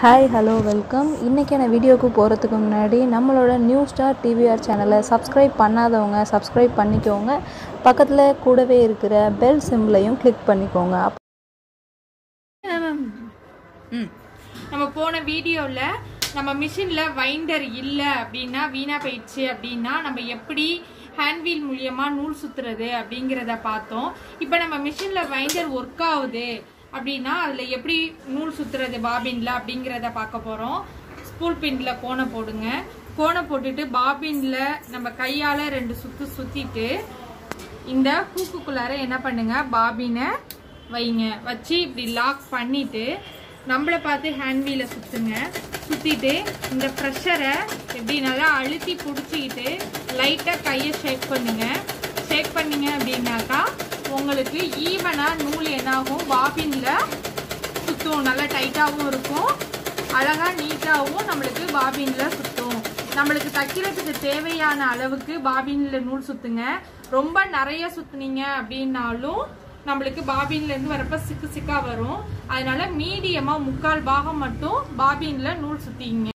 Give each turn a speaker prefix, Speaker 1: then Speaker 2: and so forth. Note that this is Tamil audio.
Speaker 1: ஹாய் ஹலோ வெல்கம் இன்றைக்கான வீடியோக்கு போகிறதுக்கு முன்னாடி நம்மளோட நியூ ஸ்டார் டிவிஆர் சேனலை சப்ஸ்கிரைப் பண்ணாதவங்க சப்ஸ்கிரைப் பண்ணிக்கோங்க பக்கத்தில் கூடவே இருக்கிற பெல் சிம்பிளையும் கிளிக் பண்ணிக்கோங்க அப்
Speaker 2: ம். நம்ம போன வீடியோல நம்ம மிஷின்ல வைண்டர் இல்ல அப்படின்னா வீணா போயிடுச்சு அப்படின்னா நம்ம எப்படி ஹேண்ட் வீல் மூலியமா நூல் சுத்துறது அப்படிங்கிறத பார்த்தோம் இப்போ நம்ம மிஷின்ல வைண்டர் ஒர்க் ஆகுது அப்படின்னா அதுல எப்படி நூல் சுத்துறது பாபின்ல அப்படிங்கிறத பார்க்க போறோம் ஸ்பூல் பின்ல கோணை போடுங்க கோணை போட்டுட்டு பாபின்ல நம்ம கையால ரெண்டு சுத்து சுத்திட்டு இந்த ஹூக்குக்குள்ளார என்ன பண்ணுங்க பாபினை வைங்க வச்சு இப்படி லாக் பண்ணிட்டு நம்மளை பார்த்து ஹேண்ட் வீலை சுத்துங்க சுத்திட்டு இந்த ப்ரெஷரை எப்படி நல்லா அழுத்தி பிடிச்சிக்கிட்டு லைட்டாக கையை ஷேக் பண்ணுங்க ஷேக் பண்ணீங்க அப்படின்னாக்கா உங்களுக்கு ஈவனாக நூல் என்னாகும் பாபின்ல சுத்தும் நல்லா டைட்டாகவும் இருக்கும் அழகா நீட்டாகவும் நம்மளுக்கு பாபின்ல சுத்தும் நம்மளுக்கு தைக்கிறதுக்கு தேவையான அளவுக்கு பாபின்ல நூல் சுத்துங்க ரொம்ப நிறைய சுத்துனீங்க அப்படின்னாலும் நம்மளுக்கு பாபின்ல இருந்து வரப்ப சிக்கு சிக்கா வரும் அதனால மீடியமா முக்கால் பாகம் மட்டும் பாபின்ல நூல் சுத்திங்க